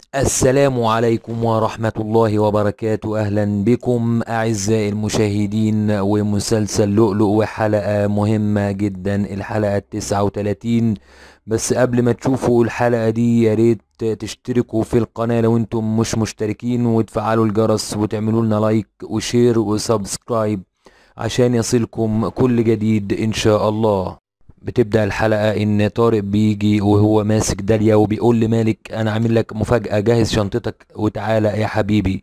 السلام عليكم ورحمة الله وبركاته أهلا بكم أعزائي المشاهدين ومسلسل لؤلؤ وحلقة مهمة جدا الحلقة التسعة وتلاتين بس قبل ما تشوفوا الحلقة دي يا ريت تشتركوا في القناة لو انتم مش مشتركين وتفعلوا الجرس وتعملوا لنا لايك وشير وسبسكرايب عشان يصلكم كل جديد ان شاء الله بتبدأ الحلقة إن طارق بيجي وهو ماسك داليا وبيقول لمالك أنا عامل لك مفاجأة جهز شنطتك وتعالى يا حبيبي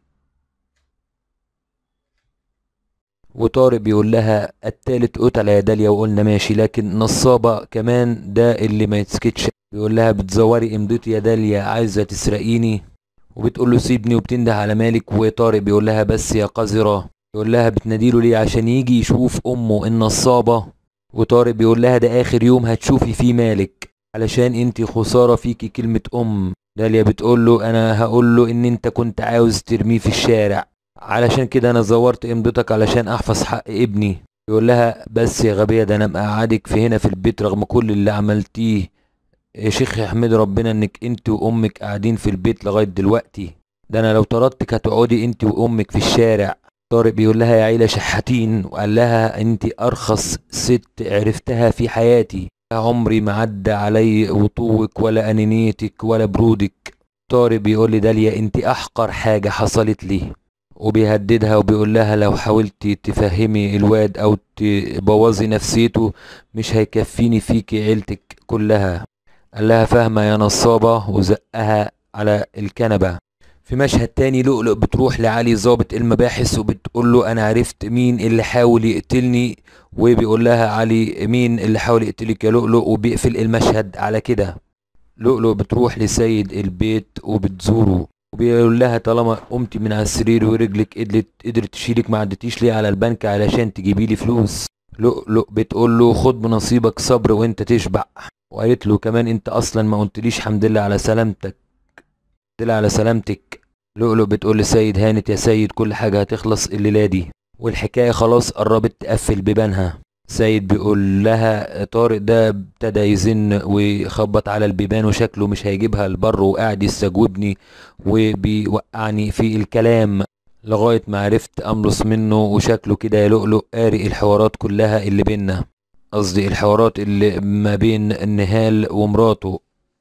وطارق بيقول لها التالت قتل يا داليا وقلنا ماشي لكن نصابة كمان ده اللي ما يتسكتش بيقول لها بتزوري امضتي يا داليا عايزة تسرقيني وبتقول له سيبني وبتنده على مالك وطارق بيقول لها بس يا قذرة يقول لها بتناديله ليه عشان يجي يشوف أمه النصابة وطارق بيقول لها ده اخر يوم هتشوفي فيه مالك علشان انت خسارة فيكي كلمة ام داليا بتقول له انا هقول له ان انت كنت عاوز ترميه في الشارع علشان كده انا زورت امضتك علشان احفظ حق ابني يقول لها بس يا غبية ده انا مقعدك في هنا في البيت رغم كل اللي عملتيه يا شيخ احمد ربنا انك انت وامك قاعدين في البيت لغاية دلوقتي ده انا لو طردتك هتقعدي انت وامك في الشارع طارق بيقول لها يا عيلة شحاتين وقال لها انت ارخص ست عرفتها في حياتي عمري ما عدى علي وطوك ولا انانيتك ولا برودك طارق بيقول لي داليا انت احقر حاجة حصلت لي وبيهددها وبيقول لها لو حاولتي تفهمي الواد او تبوظي نفسيته مش هيكفيني فيكي عيلتك كلها قال لها فاهمة يا نصابة وزقها على الكنبة في مشهد تاني لؤلؤ بتروح لعلي ضابط المباحث وبتقول له انا عرفت مين اللي حاول يقتلني وبيقول لها علي مين اللي حاول يقتلك يا لؤلؤ وبيقفل المشهد على كده لؤلؤ بتروح لسيد البيت وبتزوره وبيقول لها طالما قمتي من على السرير ورجلك قدرت قدرت تشيلك ما عدتيش ليه على البنك علشان تجيبي لي فلوس لؤلؤ بتقول له خد بنصيبك صبر وانت تشبع وقالت له كمان انت اصلا ما قلتليش حمد لله على سلامتك دل على سلامتك لؤلؤ بتقول لسيد هانت يا سيد كل حاجة هتخلص الليلة دي والحكاية خلاص قربت تقفل بيبانها سيد بيقول لها طارق ده ابتدى يزن ويخبط على البيبان وشكله مش هيجيبها البر وقاعد يستجوبني وبيوقعني في الكلام لغاية ما عرفت أملص منه وشكله كده يا لؤلؤ قاري الحوارات كلها اللي بينا قصدي الحوارات اللي ما بين نهال ومراته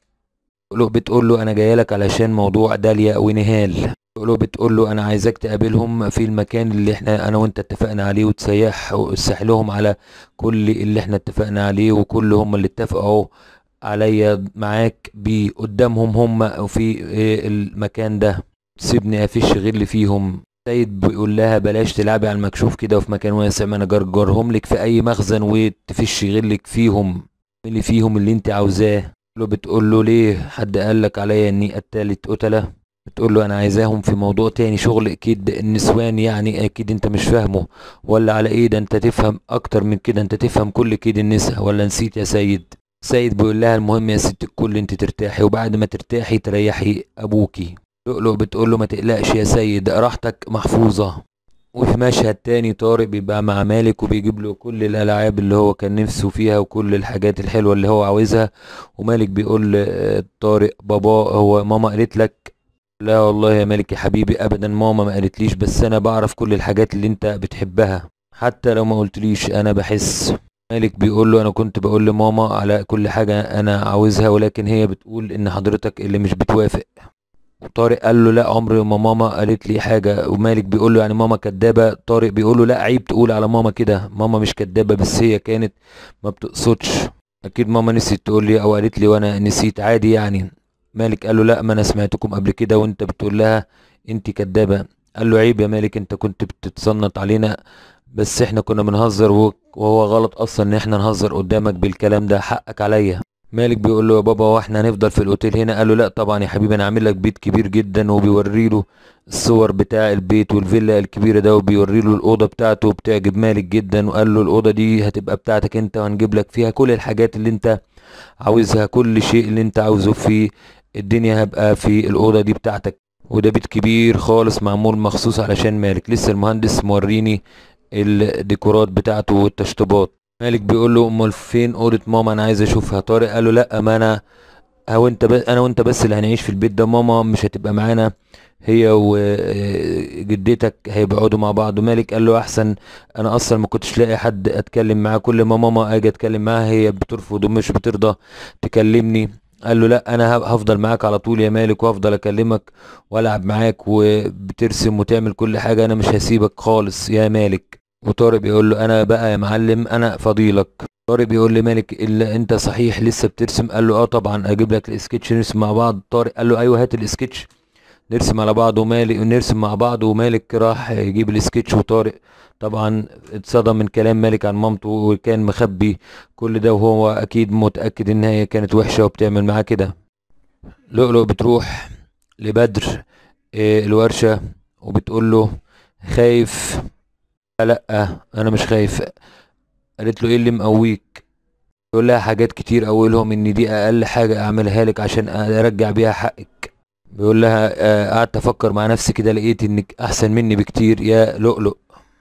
لؤلؤ بتقول له انا جايه لك علشان موضوع داليا ونهال لؤلؤ بتقول له انا عايزاك تقابلهم في المكان اللي احنا انا وانت اتفقنا عليه وتسيح وتسح لهم على كل اللي احنا اتفقنا عليه وكل هم اللي اتفقوا عليا معاك بيه قدامهم هم في المكان ده سيبني افش غل فيهم سيد بيقول لها بلاش تلعبي على المكشوف كده وفي مكان واسع ما انا جرجرهم لك في اي مخزن وتفش غلك فيهم اللي فيهم اللي انت عاوزاه له بتقول له ليه حد قال لك عليا اني قتلت قتله بتقول له انا عايزاهم في موضوع تاني شغل اكيد النسوان يعني اكيد انت مش فاهمه ولا على ايه ده انت تفهم اكتر من كده انت تفهم كل كيد النساء ولا نسيت يا سيد سيد بيقول لها المهم يا ست الكل انت ترتاحي وبعد ما ترتاحي تريحي ابوكي لؤلؤ بتقول له ما تقلقش يا سيد راحتك محفوظه وفي مشهد تاني طارق بيبقى مع مالك وبيجيب له كل الالعاب اللي هو كان نفسه فيها وكل الحاجات الحلوه اللي هو عاوزها ومالك بيقول لطارق بابا هو ماما قالت لك لا والله يا مالك يا حبيبي ابدا ماما ما قالتليش بس انا بعرف كل الحاجات اللي انت بتحبها حتى لو ما قلتليش انا بحس مالك بيقول له انا كنت بقول لماما على كل حاجه انا عاوزها ولكن هي بتقول ان حضرتك اللي مش بتوافق وطارق قال له لا عمري ما ماما قالت لي حاجه ومالك بيقول له يعني ماما كدابه طارق بيقول له لا عيب تقول على ماما كده ماما مش كدابه بس هي كانت ما بتقصدش اكيد ماما نسيت تقول لي او قالت لي وانا نسيت عادي يعني مالك قال له لا ما انا سمعتكم قبل كده وانت بتقول لها انت كدابه قال له عيب يا مالك انت كنت بتتصنت علينا بس احنا كنا بنهزر وهو غلط اصلا ان احنا نهزر قدامك بالكلام ده حقك عليا مالك بيقول له يا بابا واحنا هنفضل في الاوتيل هنا قال له لا طبعا يا حبيبي انا عامل لك بيت كبير جدا وبيوري له الصور بتاع البيت والفيلا الكبيره ده وبيوري له الاوضه بتاعته بتعجب مالك جدا وقال له الاوضه دي هتبقى بتاعتك انت وهنجيب لك فيها كل الحاجات اللي انت عاوزها كل شيء اللي انت عاوزه في الدنيا هبقى في الاوضه دي بتاعتك وده بيت كبير خالص معمول مخصوص علشان مالك لسه المهندس موريني الديكورات بتاعته والتشطيبات مالك بيقول له امال فين اوضه ماما انا عايز اشوفها طارق قال له لا ما انا هو انت ب... انا وانت بس اللي هنعيش في البيت ده ماما مش هتبقى معانا هي وجدتك هيبقعدوا مع بعض ومالك قال له احسن انا اصلا ما كنتش لاقي حد اتكلم معاه كل ما ماما اجي اتكلم معاها هي بترفض ومش بترضى تكلمني قال له لا انا هفضل معاك على طول يا مالك وهفضل اكلمك والعب معاك وبترسم وتعمل كل حاجه انا مش هسيبك خالص يا مالك وطارق بيقول له انا بقى يا معلم انا فضيلك طارق بيقول لمالك الا انت صحيح لسه بترسم قال له اه طبعا اجيب لك السكتش نرسم مع بعض طارق قال له ايوه هات السكتش نرسم على بعض ومالك نرسم مع بعض ومالك راح يجيب السكتش وطارق طبعا اتصدم من كلام مالك عن مامته وكان مخبي كل ده وهو اكيد متاكد ان هي كانت وحشه وبتعمل معاه كده لؤلؤ بتروح لبدر إيه الورشه وبتقول له خايف لا انا مش خايف قالت له ايه اللي مقويك يقول لها حاجات كتير اولهم ان دي اقل حاجه اعملها لك عشان ارجع بيها حقك بيقول لها آه، قعدت افكر مع نفسي كده لقيت انك احسن مني بكتير يا لؤلؤ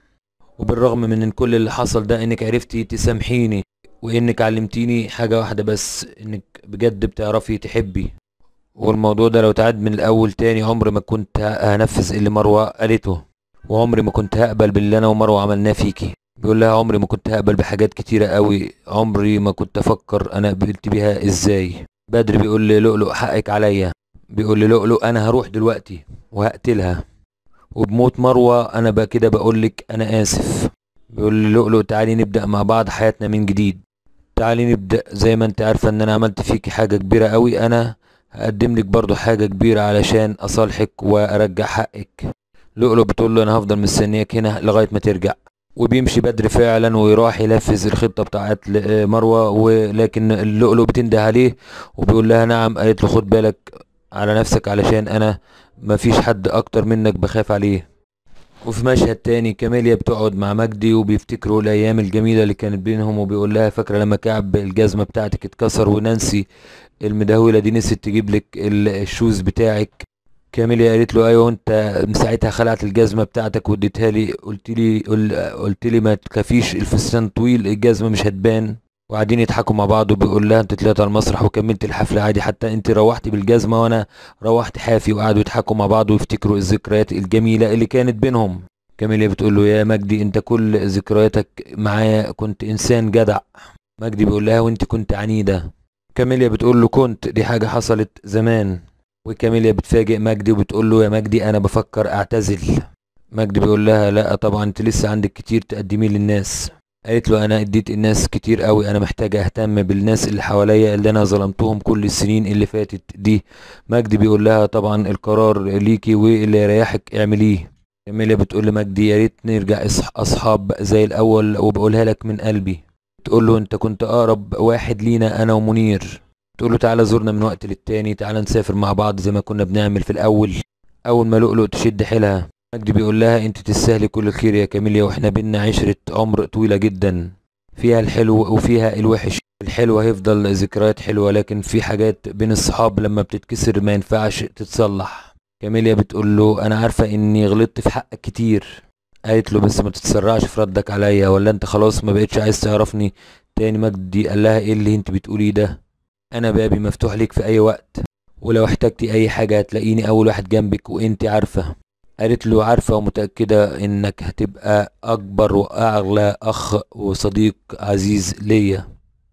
وبالرغم من ان كل اللي حصل ده انك عرفتي تسامحيني وانك علمتيني حاجة واحدة بس انك بجد بتعرفي تحبي والموضوع ده لو تعاد من الاول تاني عمري ما كنت هنفذ اللي مروة قالته وعمري ما كنت هقبل باللي انا ومروة عملناه فيكي بيقول لها عمري ما كنت هقبل بحاجات كتيرة قوي عمري ما كنت افكر انا قبلت بيها ازاي بدر بيقول لي لؤلؤ حقك عليا بيقول لي لؤلؤ انا هروح دلوقتي وهقتلها وبموت مروة انا بقى كده بقولك انا اسف بيقول لي لؤلؤ تعالي نبدأ مع بعض حياتنا من جديد تعالي نبدأ زي ما انت عارفة ان انا عملت فيكي حاجة كبيرة قوي انا هقدم لك برضو حاجة كبيرة علشان اصالحك وارجع حقك لؤلؤ بتقول له انا هفضل مستنياك هنا لغاية ما ترجع وبيمشي بدر فعلا ويروح ينفذ الخطة بتاعت ل- مروة ولكن اللؤلؤ بتنده عليه وبيقول لها نعم قالت له خد بالك على نفسك علشان انا مفيش حد اكتر منك بخاف عليه وفي مشهد تاني كاميليا بتقعد مع مجدي وبيفتكروا الايام الجميله اللي كانت بينهم وبيقول لها فاكره لما كعب الجزمه بتاعتك اتكسر ونانسي المدهوله دي نسيت تجيب لك ال- الشوز بتاعك كاميليا قالت له ايوه انت من ساعتها خلعت الجزمه بتاعتك واديتها لي قلت لي قلت لي ما تخافيش الفستان طويل الجزمه مش هتبان وقاعدين يضحكوا مع بعض وبيقول لها انت طلعت على المسرح وكملت الحفله عادي حتى انت روحتي بالجزمه وانا روحت حافي وقعدوا يضحكوا مع بعض ويفتكروا الذكريات الجميله اللي كانت بينهم كاميليا بتقول له يا مجدي انت كل ذكرياتك معايا كنت انسان جدع مجدي بيقول لها وانت كنت عنيده كاميليا بتقول له كنت دي حاجه حصلت زمان وكاميليا بتفاجئ مجدي وبتقول له يا مجدي انا بفكر اعتزل مجدي بيقول لها لا طبعا انت لسه عندك كتير تقدميه للناس قالت له انا اديت الناس كتير قوي انا محتاجه اهتم بالناس اللي حواليا اللي انا ظلمتهم كل السنين اللي فاتت دي مجدي بيقول لها طبعا القرار ليكي واللي يريحك اعمليه كاميليا بتقول لمجدي يا ريت نرجع أصح- اصحاب زي الاول وبقولها لك من قلبي تقول له انت كنت اقرب واحد لينا انا ومنير تقول له تعالى زورنا من وقت للتاني تعالى نسافر مع بعض زي ما كنا بنعمل في الاول اول ما لؤلؤ تشد حيلها مجدي بيقول لها انت تستاهلي كل الخير يا كاميليا واحنا بينا عشرة عمر طويلة جدا فيها الحلو وفيها الوحش الحلو هيفضل ذكريات حلوة لكن في حاجات بين الصحاب لما بتتكسر ما ينفعش تتصلح كاميليا بتقول له انا عارفة اني غلطت في حقك كتير قالت له بس ما تتسرعش في ردك عليا ولا انت خلاص ما بقتش عايز تعرفني تاني مجدي قال لها ايه اللي انت بتقوليه ده انا بابي مفتوح ليك في اي وقت ولو احتجتي اي حاجة هتلاقيني اول واحد جنبك وانت عارفة قالت له عارفة ومتأكدة انك هتبقى اكبر واغلى اخ وصديق عزيز ليا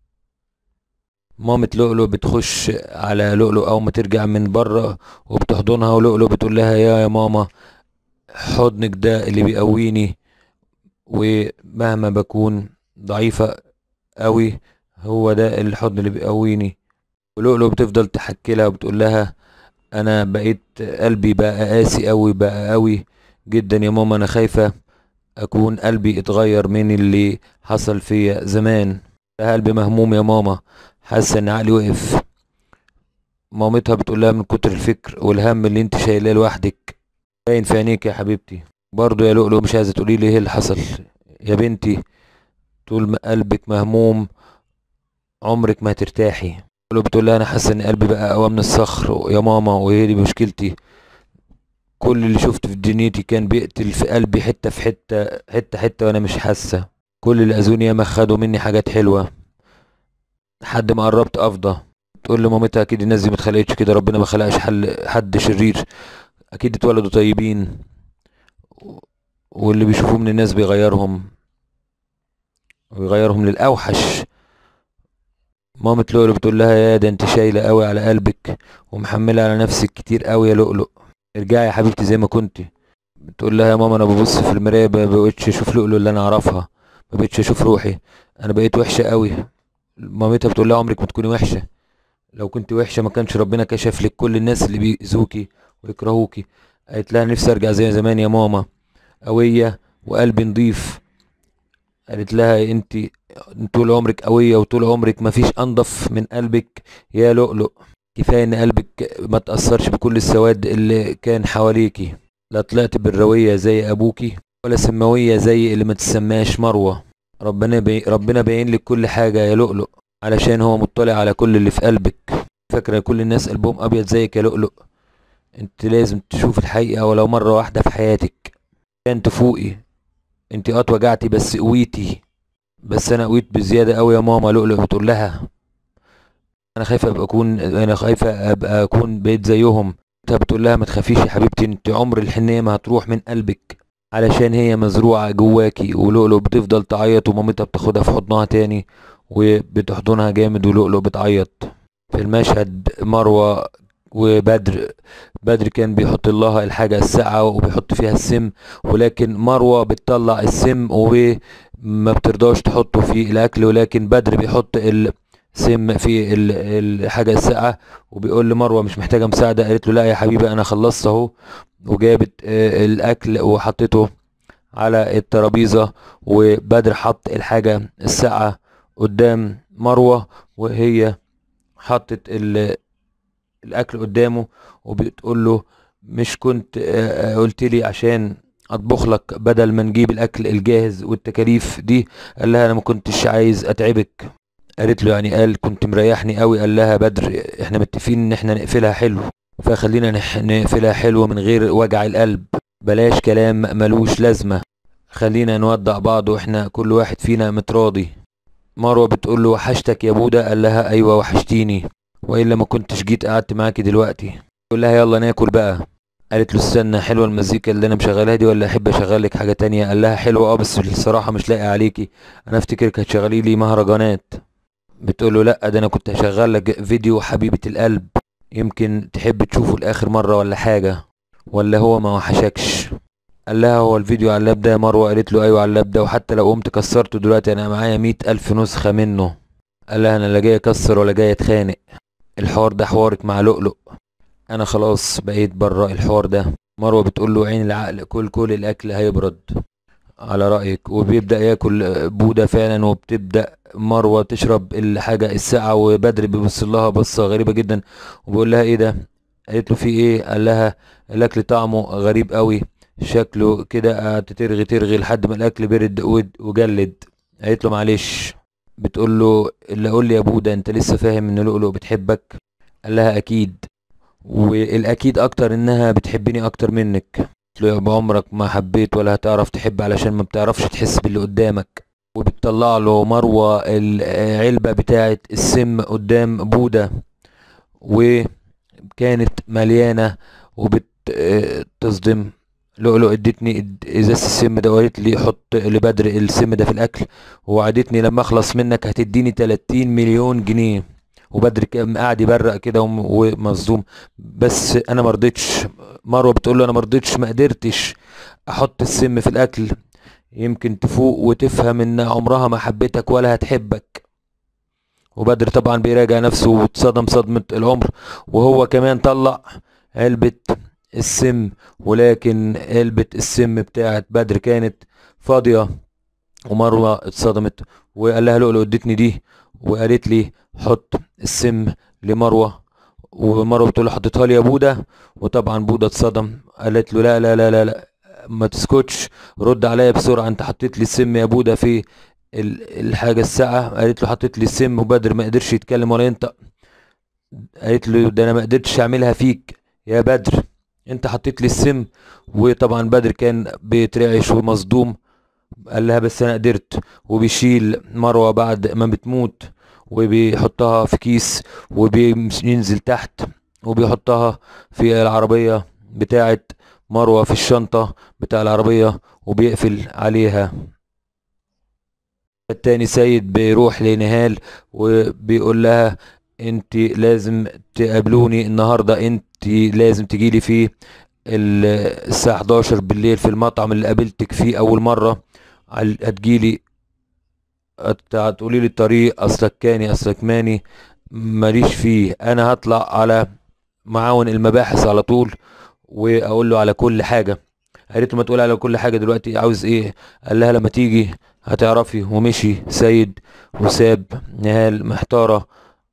مامة لؤلؤ بتخش على لؤلؤ اول ما ترجع من بره وبتحضنها ولؤلؤ بتقول لها يا يا ماما حضنك ده اللي بيقويني ومهما بكون ضعيفة قوي هو ده الحضن اللي بيقويني ولؤلؤ بتفضل تحكي لها وبتقول لها انا بقيت قلبي بقى قاسي قوي بقى قوي جدا يا ماما انا خايفة اكون قلبي اتغير من اللي حصل فيا زمان ده قلبي مهموم يا ماما حاسة ان عقلي وقف مامتها بتقول لها من كتر الفكر والهم اللي انت شايلاه لوحدك باين في عينيك يا حبيبتي برضه يا لؤلؤ مش عايزة تقولي لي ايه اللي حصل يا بنتي طول ما قلبك مهموم عمرك ما هترتاحي لؤلؤ بتقول لها انا حاسة ان قلبي بقى اقوى من الصخر يا ماما وهي دي مشكلتي كل اللي شفته في دنيتي كان بيقتل في قلبي حتة في حتة حتة حتة وانا مش حاسة كل اللي اذوني ياما خدوا مني حاجات حلوة لحد ما قربت افضى تقول لمامتها اكيد الناس دي ما اتخلقتش كده ربنا ما خلقش حل حد شرير اكيد اتولدوا طيبين واللي بيشوفوه من الناس بيغيرهم ويغيرهم للاوحش مامة لؤلؤ بتقول لها يا ده انت شايله قوي على قلبك ومحمله على نفسك كتير قوي يا لؤلؤ ارجعي يا حبيبتي زي ما كنتي بتقول لها يا ماما انا ببص في المرايه ما بقتش اشوف لؤلؤ اللي انا اعرفها ما بقتش اشوف روحي انا بقيت وحشه قوي مامتها بتقول لها عمرك ما تكوني وحشه لو كنت وحشه ما كانش ربنا كشف لك كل الناس اللي بيأذوكي ويكرهوكي قالت لها نفسي ارجع زي زمان يا ماما قويه وقلبي نضيف قالت لها انت طول عمرك قويه وطول عمرك ما فيش انضف من قلبك يا لؤلؤ كفايه ان قلبك ما تاثرش بكل السواد اللي كان حواليكي لا طلعت بالرويه زي ابوكي ولا سماويه زي اللي ما تسماش مروه ربنا بي ربنا باين لك كل حاجه يا لؤلؤ علشان هو مطلع على كل اللي في قلبك فاكره كل الناس قلبهم ابيض زيك يا لؤلؤ انت لازم تشوف الحقيقه ولو مره واحده في حياتك عشان تفوقي انت اه اتوجعتي بس قويتي بس انا قويت بزياده قوي يا ماما لؤلؤ بتقول لها انا خايفه ابقى اكون انا خايفه ابقى اكون بقيت زيهم انت بتقول لها ما تخافيش يا حبيبتي انت عمر الحنيه ما هتروح من قلبك علشان هي مزروعه جواكي ولؤلؤ بتفضل تعيط ومامتها بتاخدها في حضنها تاني وبتحضنها جامد ولؤلؤ بتعيط في المشهد مروه وبدر بدر كان بيحط لها الحاجة الساقعة وبيحط فيها السم ولكن مروة بتطلع السم وما بترضاش تحطه في الأكل ولكن بدر بيحط السم في الحاجة الساقعة وبيقول لمروة مش محتاجة مساعدة قالت له لا يا حبيبي أنا خلصت أهو وجابت الأكل وحطيته على الترابيزة وبدر حط الحاجة الساقعة قدام مروة وهي حطت الاكل قدامه وبتقول له مش كنت قلت لي عشان اطبخ لك بدل ما نجيب الاكل الجاهز والتكاليف دي قال لها انا ما كنتش عايز اتعبك قالت له يعني قال كنت مريحني قوي قال لها بدر احنا متفقين ان احنا نقفلها حلو فخلينا نقفلها حلو من غير وجع القلب بلاش كلام ملوش لازمه خلينا نودع بعض واحنا كل واحد فينا متراضي مروه بتقول له وحشتك يا بوده قال لها ايوه وحشتيني والا ما كنتش جيت قعدت معاكي دلوقتي يقول لها يلا ناكل بقى قالت له استنى حلوه المزيكا اللي انا مشغلها دي ولا احب اشغل لك حاجه تانية قال لها حلوه اه بس الصراحه مش لاقي عليكي انا افتكرك هتشغلي لي مهرجانات بتقول له لا ده انا كنت هشغل لك فيديو حبيبه القلب يمكن تحب تشوفه لاخر مره ولا حاجه ولا هو ما وحشكش قال لها هو الفيديو على اللاب ده يا مروه قالت له ايوه على اللاب ده وحتى لو قمت كسرته دلوقتي انا معايا مية الف نسخه منه قال لها انا لا جاي اكسر ولا جاي اتخانق الحوار ده حوارك مع لؤلؤ انا خلاص بقيت بره الحوار ده مروه بتقول له عين العقل كل كل الاكل هيبرد على رايك وبيبدا ياكل بوده فعلا وبتبدا مروه تشرب الحاجه الساقعه وبدر بيبص لها بصه غريبه جدا وبيقول لها ايه ده قالت له في ايه قال لها الاكل طعمه غريب قوي شكله كده قعدت ترغي ترغي لحد ما الاكل برد وجلد قالت له معلش بتقول له اللي قول لي يا بوده انت لسه فاهم ان لؤلؤ بتحبك قال لها اكيد والاكيد اكتر انها بتحبني اكتر منك قلت له يا عمرك ما حبيت ولا هتعرف تحب علشان ما بتعرفش تحس باللي قدامك وبتطلع له مروه العلبه بتاعه السم قدام بوده وكانت مليانه وبتصدم لؤلؤ ادتني ازازه السم ده وقالت لي حط لبدر السم ده في الاكل ووعدتني لما اخلص منك هتديني 30 مليون جنيه وبدر قاعد يبرق كده ومصدوم بس انا ما رضيتش مروه بتقول له انا ما رضيتش ما قدرتش احط السم في الاكل يمكن تفوق وتفهم ان عمرها ما حبتك ولا هتحبك وبدر طبعا بيراجع نفسه واتصدم صدمه العمر وهو كمان طلع علبه السم ولكن علبة السم بتاعت بدر كانت فاضية ومروة اتصدمت وقال لها لؤلؤ ادتني دي وقالت لي حط السم لمروة ومروة بتقول له حطيتها لي يا بودة وطبعا بودة اتصدم قالت له لا لا لا لا, لا ما تسكتش رد عليا بسرعة انت حطيت لي السم يا بودة في الحاجة الساعة قالت له حطيت لي السم وبدر ما قدرش يتكلم ولا ينطق قالت له ده انا ما قدرتش اعملها فيك يا بدر انت حطيت لي السم وطبعا بدر كان بيترعش ومصدوم قال لها بس انا قدرت وبيشيل مروه بعد ما بتموت وبيحطها في كيس وبينزل تحت وبيحطها في العربية بتاعت مروة في الشنطة بتاع العربية وبيقفل عليها التاني سيد بيروح لنهال وبيقول لها انت لازم تقابلوني النهارده انت لازم تجيلي في ال- الساعة 11 بالليل في المطعم اللي قابلتك فيه اول مرة عل- هتجيلي هت- هتقولي لي الطريق اصلك كاني اصلك ماني ماليش فيه انا هطلع على معاون المباحث على طول واقول له على كل حاجة قالت له ما تقول على كل حاجة دلوقتي عاوز ايه قال لها لما تيجي هتعرفي ومشي سيد وساب نهال محتارة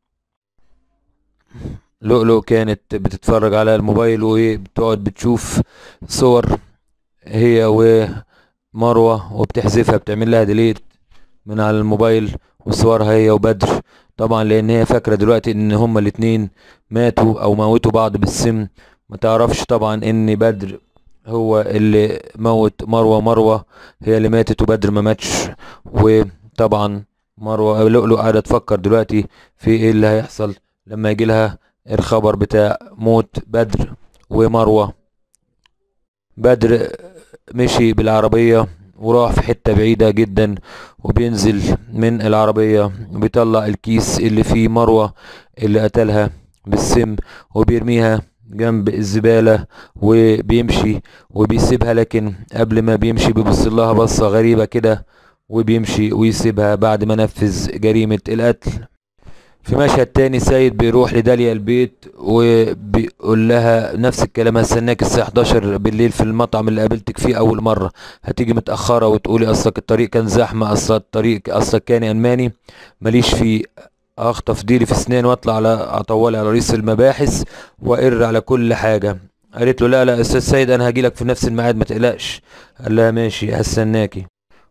لؤلؤ كانت بتتفرج على الموبايل وبتقعد بتشوف صور هي ومروة وبتحذفها بتعمل لها ديليت من على الموبايل وصورها هي وبدر طبعا لان هي فاكرة دلوقتي ان هما الاتنين ماتوا او موتوا بعض بالسم ما تعرفش طبعا ان بدر هو اللي موت مروة مروة هي اللي ماتت وبدر ما ماتش وطبعا مروة لؤلؤ قاعدة تفكر دلوقتي في ايه اللي هيحصل لما يجي لها الخبر بتاع موت بدر ومروة بدر مشي بالعربية وراح في حتة بعيدة جدا وبينزل من العربية وبيطلع الكيس اللي فيه مروة اللي قتلها بالسم وبيرميها جنب الزبالة وبيمشي وبيسيبها لكن قبل ما بيمشي بيبص لها بصة غريبة كده وبيمشي ويسيبها بعد ما نفذ جريمة القتل في مشهد تاني سيد بيروح لداليا البيت وبيقول لها نفس الكلام هستناك الساعة 11 بالليل في المطعم اللي قابلتك فيه أول مرة هتيجي متأخرة وتقولي أصلك الطريق كان زحمة أصل الطريق أصلك كان ألماني ماليش فيه أخطف ديلي في سنين وأطلع على أطولي على رئيس المباحث وأقر على كل حاجة قالت له لا لا أستاذ سيد أنا هجيلك في نفس الميعاد ما تقلقش قال لها ماشي هستناكي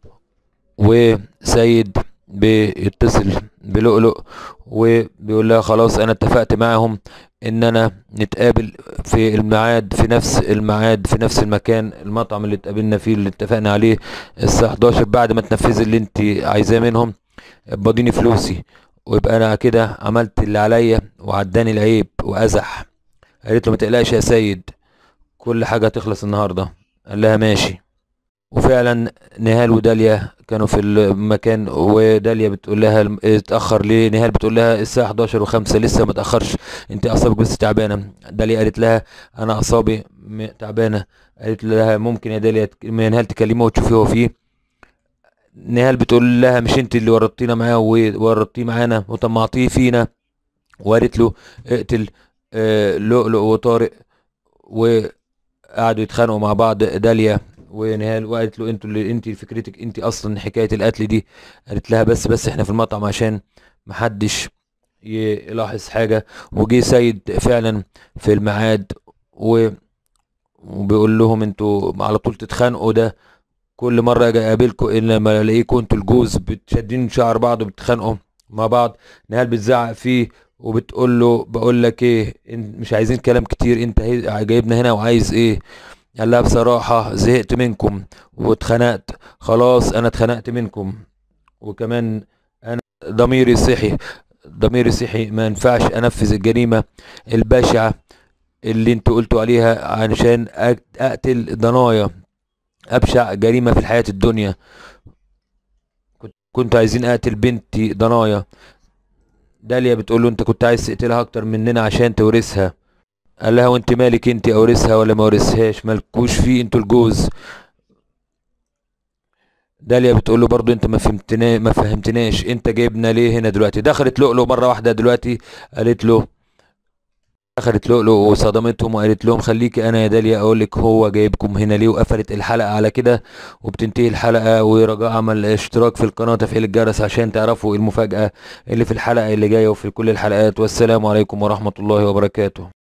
وسيد بيتصل بلؤلؤ وبيقول لها خلاص انا اتفقت معاهم ان انا نتقابل في الميعاد في نفس الميعاد في نفس المكان المطعم اللي اتقابلنا فيه اللي اتفقنا عليه الساعة 11 بعد ما تنفذي اللي انت عايزاه منهم ابقى فلوسي ويبقى انا كده عملت اللي عليا وعداني العيب وازح قالت له ما تقلقش يا سيد كل حاجة هتخلص النهاردة قال لها ماشي وفعلا نهال وداليا كانوا في المكان وداليا بتقول لها الم- اتأخر ليه نهال بتقول لها الساعة 11 و5 لسه ما اتأخرش انت اعصابك بس تعبانة داليا قالت لها انا اعصابي م- تعبانة قالت لها ممكن يا داليا تك- نهال تكلمه وتشوفي هو فيه نهال بتقول لها مش انت اللي ورطتينا معاه وورطتيه معانا وطمعتيه فينا وقالت له اقتل آه، لؤلؤ وطارق وقعدوا يتخانقوا مع بعض داليا ونهال وقالت له انتوا اللي انت فكرتك انت اصلا حكايه القتل دي قالت لها بس بس احنا في المطعم عشان محدش يلاحظ حاجه وجي سيد فعلا في الميعاد و وبيقول لهم انتوا على طول تتخانقوا ده كل مره اجي اقابلكم الا لما الاقيكم انتوا الجوز بتشدين شعر بعض وبتتخانقوا مع بعض نهال بتزعق فيه وبتقول له بقول لك ايه إن- مش عايزين كلام كتير انت هي- جايبنا هنا وعايز ايه قال لها بصراحة زهقت منكم واتخنقت خلاص انا اتخنقت منكم وكمان انا ضميري صحي ضميري صحي ما ينفعش انفذ الجريمة البشعة اللي انتوا قلتوا عليها علشان أك- اقتل ضنايا ابشع جريمة في الحياة الدنيا كنت كنت عايزين اقتل بنتي ضنايا داليا بتقول له انت كنت عايز تقتلها اكتر مننا عشان تورثها قال لها وانت مالك انت اورثها ولا ما اورثهاش مالكوش فيه انتوا الجوز داليا بتقول له برضو انت ما فهمتنا ما فهمتناش انت جايبنا ليه هنا دلوقتي دخلت لؤلؤ مره واحده دلوقتي قالت له دخلت لؤلؤ وصدمتهم وقالت لهم خليكي انا يا داليا اقول لك هو جايبكم هنا ليه وقفلت الحلقه على كده وبتنتهي الحلقه ورجاء عمل اشتراك في القناه تفعيل الجرس عشان تعرفوا المفاجاه اللي في الحلقه اللي جايه وفي كل الحلقات والسلام عليكم ورحمه الله وبركاته